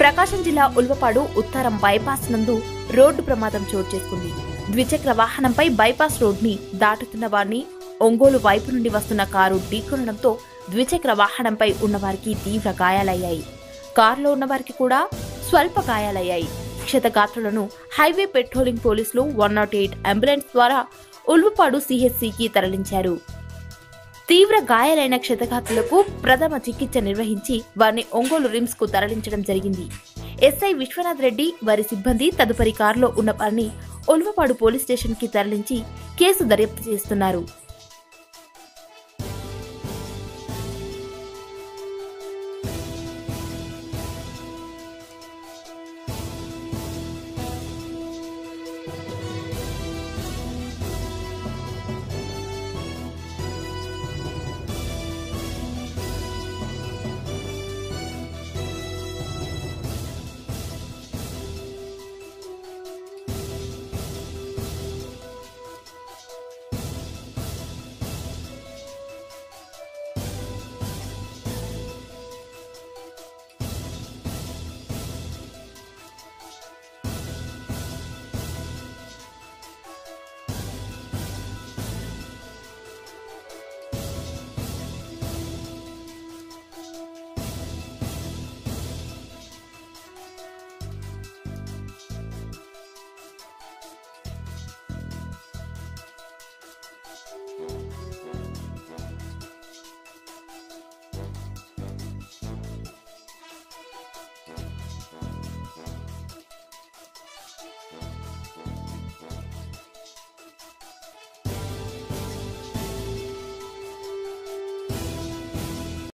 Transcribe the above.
ప్రకాశం జిల్లా ఉల్వపాడు ఉత్తరం బైపాస్ నందు రోడ్డు ప్రమాదం చోటు చేసుకుంది ద్విచక్ర వాహనంపై బైపాస్ రోడ్ని దాటుతున్న వారిని ఒంగోలు వైపు నుండి వస్తున్న కారు ఢీకొనడంతో ద్విచక్ర వాహనంపై ఉన్నవారికి తీవ్ర గాయాలయ్యాయి కారులో ఉన్నవారికి కూడా స్వల్ప గాయాలయ్యాయి క్షతగాత్రులను హైవే పెట్రోలింగ్ పోలీసులు వన్ నాట్ ఎయిట్ అంబులెన్స్ ద్వారా ఉల్వపాడు సిహెచ్సికి తరలించారు తీవ్ర గాయాలైన క్షతగాత్రులకు ప్రథమ చికిత్స నిర్వహించి వారిని ఒంగోలు రిమ్స్ కు తరలించడం జరిగింది ఎస్ఐ విశ్వనాథ్ రెడ్డి వారి సిబ్బంది తదుపరి కారులో ఉన్న వారిని ఉల్వపాడు పోలీస్ స్టేషన్ కి తరలించి కేసు దర్యాప్తు చేస్తున్నారు